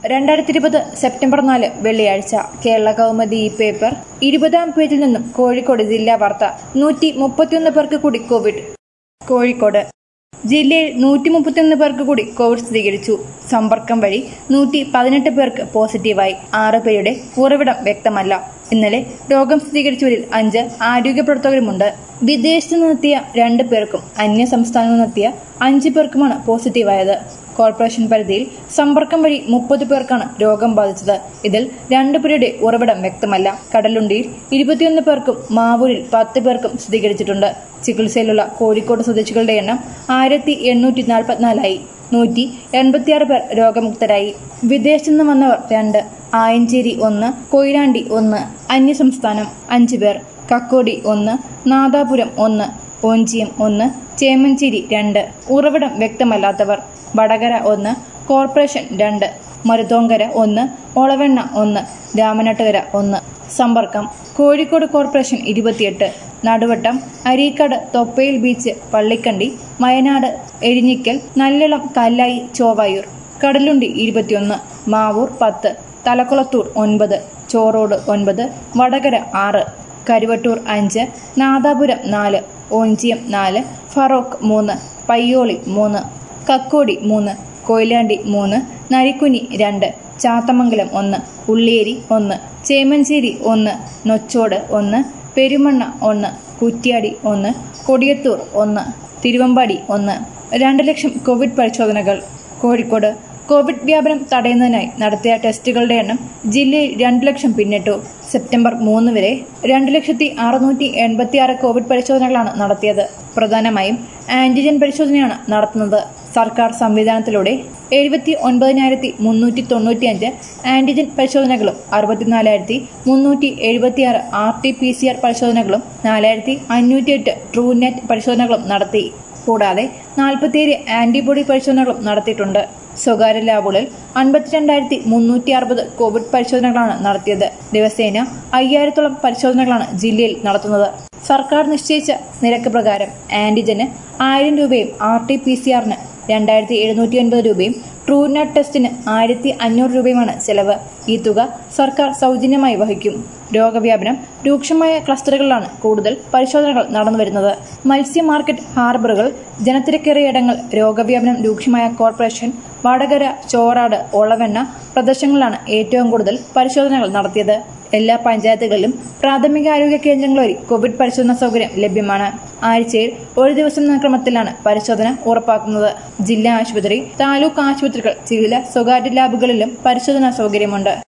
രണ്ടായിരത്തി ഇരുപത് സെപ്റ്റംബർ നാല് വെള്ളിയാഴ്ച കേരള കൗമുദി ഈ പേപ്പർ ഇരുപതാം പേജിൽ നിന്നും കോഴിക്കോട് ജില്ലാ വാർത്ത നൂറ്റി മുപ്പത്തിയൊന്ന് പേർക്ക് കൂടി കോവിഡ് കോഴിക്കോട് ജില്ലയിൽ നൂറ്റി മുപ്പത്തിയൊന്ന് പേർക്ക് കൂടി കോവിഡ് സ്ഥിരീകരിച്ചു സമ്പർക്കം വഴി നൂറ്റി പതിനെട്ട് പേർക്ക് പോസിറ്റീവായി ആറ് പേരുടെ ഉറവിടം വ്യക്തമല്ല ഇന്നലെ രോഗം സ്ഥിരീകരിച്ചവരിൽ അഞ്ച് ആരോഗ്യ പ്രവർത്തകരുമുണ്ട് വിദേശത്തു നിന്നെത്തിയ രണ്ട് പേർക്കും അന്യ സംസ്ഥാനത്തു നിന്നെത്തിയ അഞ്ച് പേർക്കുമാണ് പോസിറ്റീവായത് കോർപ്പറേഷൻ പരിധിയിൽ സമ്പർക്കം വഴി മുപ്പത് പേർക്കാണ് രോഗം ബാധിച്ചത് ഇതിൽ രണ്ടുപേരുടെ ഉറവിടം വ്യക്തമല്ല കടലുണ്ടിയിൽ ഇരുപത്തിയൊന്ന് പേർക്കും മാവൂരിൽ പത്ത് പേർക്കും സ്ഥിരീകരിച്ചിട്ടുണ്ട് ചികിത്സയിലുള്ള കോഴിക്കോട് സ്വദേശികളുടെ എണ്ണം ആയിരത്തി എണ്ണൂറ്റി നാൽപ്പത്തിനാലായി നൂറ്റി എൺപത്തിയാറ് പേർ രോഗമുക്തരായി വിദേശത്തു നിന്ന് വന്നവർ രണ്ട് ആയഞ്ചേരി ഒന്ന് കൊയിലാണ്ടി ഒന്ന് അന്യസംസ്ഥാനം അഞ്ചു പേർ കക്കോടി ഒന്ന് നാദാപുരം ഒന്ന് ഓഞ്ചിയം ഒന്ന് ചേമഞ്ചേരി രണ്ട് ഉറവിടം വ്യക്തമല്ലാത്തവർ വടകര ഒന്ന് കോർപ്പറേഷൻ രണ്ട് മരുതോങ്കര ഒന്ന് ഒളവെണ്ണ ഒന്ന് രാമനാട്ടുകര ഒന്ന് സമ്പർക്കം കോഴിക്കോട് കോർപ്പറേഷൻ ഇരുപത്തിയെട്ട് നടുവട്ടം അരീക്കാട് തൊപ്പയിൽ ബീച്ച് പള്ളിക്കണ്ടി വയനാട് എരിഞ്ഞിക്കൽ നല്ലിളം കല്ലായി ചോവായൂർ കടലുണ്ടി ഇരുപത്തിയൊന്ന് മാവൂർ പത്ത് തലക്കുളത്തൂർ ഒൻപത് ചോറോട് ഒൻപത് വടകര ആറ് കരുവട്ടൂർ അഞ്ച് നാദാപുരം നാല് ഓഞ്ചിയം നാല് ഫറോക്ക് മൂന്ന് പയ്യോളി മൂന്ന് കക്കോടി മൂന്ന് കൊയിലാണ്ടി മൂന്ന് നരിക്കുനി രണ്ട് ചാത്തമംഗലം ഒന്ന് ഉള്ളിയേരി ഒന്ന് ചേമഞ്ചേരി ഒന്ന് നൊച്ചോട് ഒന്ന് പെരുമണ്ണ ഒന്ന് കുറ്റ്യാടി ഒന്ന് കൊടിയത്തൂർ ഒന്ന് തിരുവമ്പാടി ഒന്ന് രണ്ട് ലക്ഷം കോവിഡ് പരിശോധനകൾ കോഴിക്കോട് കോവിഡ് വ്യാപനം തടയുന്നതിനായി നടത്തിയ ടെസ്റ്റുകളുടെ എണ്ണം ജില്ലയിൽ രണ്ട് ലക്ഷം പിന്നിട്ടു സെപ്റ്റംബർ മൂന്ന് വരെ രണ്ട് ലക്ഷത്തി അറുന്നൂറ്റി എൺപത്തിയാറ് കോവിഡ് പരിശോധനകളാണ് നടത്തിയത് പ്രധാനമായും ആന്റിജൻ പരിശോധനയാണ് നടത്തുന്നത് സർക്കാർ സംവിധാനത്തിലൂടെ എഴുപത്തി ഒൻപതിനായിരത്തി മുന്നൂറ്റി തൊണ്ണൂറ്റിയഞ്ച് ആന്റിജൻ പരിശോധനകളും അറുപത്തിനാലായിരത്തി മുന്നൂറ്റി എഴുപത്തിയാറ് R T P C R പരിശോധനകളും നാലായിരത്തി അഞ്ഞൂറ്റിയെട്ട് ട്രൂ നെറ്റ് പരിശോധനകളും നടത്തി കൂടാതെ നാൽപ്പത്തിയേഴ് ആന്റിബോഡി പരിശോധനകളും നടത്തിയിട്ടുണ്ട് സ്വകാര്യ ലാബുകളിൽ അൻപത്തിരണ്ടായിരത്തി മുന്നൂറ്റി അറുപത് കോവിഡ് പരിശോധനകളാണ് നടത്തിയത് ദിവസേന അയ്യായിരത്തോളം പരിശോധനകളാണ് ജില്ലയിൽ നടത്തുന്നത് സർക്കാർ നിശ്ചയിച്ച നിരക്ക് പ്രകാരം ആന്റിജന് ആയിരം രൂപയും ആർ ടി പി സി ആറിന് രണ്ടായിരത്തി എഴുന്നൂറ്റി ഒൻപത് രൂപയും ട്രൂനെറ്റ് ടെസ്റ്റിന് ആയിരത്തി അഞ്ഞൂറ് രൂപയുമാണ് ചെലവ് ഈ തുക സർക്കാർ സൗജന്യമായി വഹിക്കും രോഗവ്യാപനം രൂക്ഷമായ ക്ലസ്റ്ററുകളിലാണ് കൂടുതൽ പരിശോധനകൾ നടന്നുവരുന്നത് മത്സ്യ മാർക്കറ്റ് ഹാർബറുകൾ ജനത്തിരക്കേറിയ ഇടങ്ങൾ രോഗവ്യാപനം രൂക്ഷമായ കോർപ്പറേഷൻ വടകര ചോറാട് ഒളവെണ്ണ പ്രദേശങ്ങളിലാണ് ഏറ്റവും കൂടുതൽ പരിശോധനകൾ നടത്തിയത് എല്ലാ പഞ്ചായത്തുകളിലും പ്രാഥമികാരോഗ്യ കേന്ദ്രങ്ങൾ വഴി കോവിഡ് പരിശോധന സൗകര്യം ലഭ്യമാണ് ആഴ്ചയിൽ ഒരു ദിവസം എന്ന ക്രമത്തിലാണ് പരിശോധന ഉറപ്പാക്കുന്നത് ജില്ലാ ആശുപത്രി താലൂക്ക് ആശുപത്രികൾ ചില സ്വകാര്യ ലാബുകളിലും പരിശോധനാ സൗകര്യമുണ്ട്